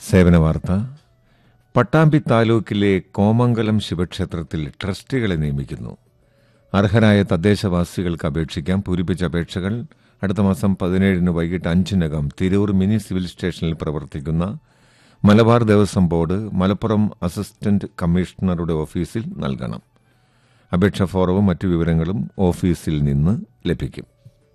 സേവന വാർത്ത പട്ടാമ്പി താലൂക്കിലെ കോമംഗലം ശിവക്ഷേത്രത്തിൽ ട്രസ്റ്റികളെ നിയമിക്കുന്നു അർഹരായ തദ്ദേശവാസികൾക്ക് അപേക്ഷിക്കാം പൂരിപ്പിച്ച അപേക്ഷകൾ അടുത്ത മാസം പതിനേഴിന് വൈകിട്ട് അഞ്ചിനകം തിരൂർ മിനി സിവിൽ സ്റ്റേഷനിൽ പ്രവർത്തിക്കുന്ന മലബാർ ദേവസ്വം ബോർഡ് മലപ്പുറം അസിസ്റ്റന്റ് കമ്മീഷണറുടെ ഓഫീസിൽ നൽകണം അപേക്ഷ ഫോറവും മറ്റു വിവരങ്ങളും ഓഫീസിൽ നിന്ന് ലഭിക്കും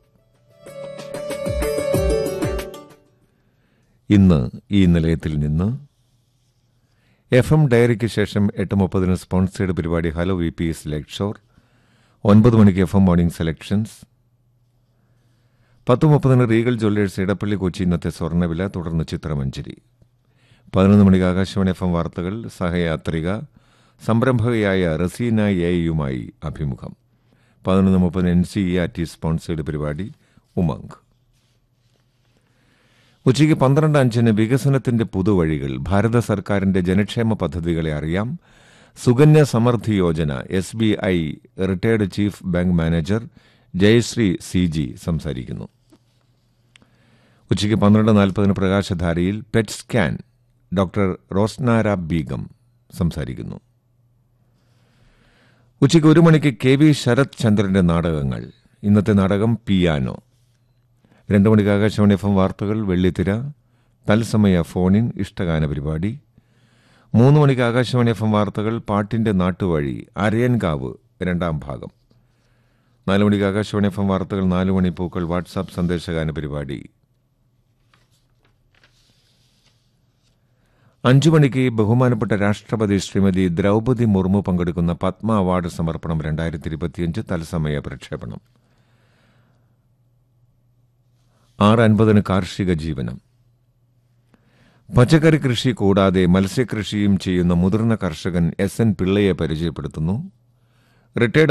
ഇന്ന് ഈ നിലയത്തിൽ നിന്ന് എഫ് എം ഡയറിക്ക് ശേഷം എട്ട് മുപ്പതിന് സ്പോൺസേഡ് പരിപാടി hello V P S Lakeshore ഒൻപത് മണിക്ക് എഫ് എം മോർണിംഗ് സെലക്ഷൻസ് പത്ത് മുപ്പതിന് റീഗൽ ജ്വല്ലേഴ്സ് ഇടപ്പള്ളി കൊച്ചി ഇന്നത്തെ സ്വർണ്ണവില തുടർന്ന് ചിത്രമഞ്ചേരി പതിനൊന്ന് മണിക്ക് ആകാശവാണി എഫ് എം വാർത്തകൾ സഹയാത്രിക സംരംഭകയായ റസീന എയുമായി അഭിമുഖം പതിനൊന്ന് മുപ്പതിന് N C E R T sponsored പരിപാടി ഉമംഗ് ഉച്ചയ്ക്ക് പന്ത്രണ്ട് അഞ്ചിന് വികസനത്തിന്റെ പുതുവഴികൾ ഭാരത സർക്കാരിന്റെ ജനക്ഷേമ പദ്ധതികളെ അറിയാം Sukanya Samriddhi Yojana S B I retired chief bank manager Jayasree C G സംസാരിക്കുന്നു ഉച്ചയ്ക്ക് പന്ത്രണ്ട് നാൽപ്പതിന് പ്രകാശധാരയിൽ PET scan doctor Rosnara Begum സംസാരിക്കുന്നു ഉച്ചയ്ക്ക് ഒരു മണിക്ക് കെ വി ശരത് ചന്ദ്രന്റെ നാടകങ്ങൾ ഇന്നത്തെ നാടകം പിയാനോ രണ്ടു മണിക്ക് ആകാശവാണി എഫ് എം വാർത്തകൾ വെള്ളിത്തിര തത്സമയ ഫോണിൻ ഇഷ്ടഗാന പരിപാടി മൂന്ന് മണിക്ക് ആകാശവാണി എഫ് എം വാർത്തകൾ പാട്ടിന്റെ നാട്ടുവഴി അരയൻകാവ് രണ്ടാം ഭാഗം നാല് മണിക്ക് ആകാശവാണി എഫ് എം വാർത്തകൾ നാല് മണി പൂക്കൾ വാട്സാപ്പ് സന്ദേശഗാന പരിപാടി അഞ്ചു മണിക്ക് ബഹുമാനപ്പെട്ട രാഷ്ട്രപതി ശ്രീമതി ദ്രൗപതി മുർമു പങ്കെടുക്കുന്ന പത്മ അവാർഡ് സമർപ്പണം രണ്ടായിരത്തി ഇരുപത്തിയഞ്ച് തത്സമയ പ്രക്ഷേപണം ആറ് അൻപതിന് കാർഷിക ജീവനം പച്ചക്കറി കൃഷി കൂടാതെ മത്സ്യകൃഷിയും ചെയ്യുന്ന മുതിർന്ന കർഷകൻ എസ് എൻ പിള്ളയെ പരിചയപ്പെടുത്തുന്നു റിട്ടയർഡ്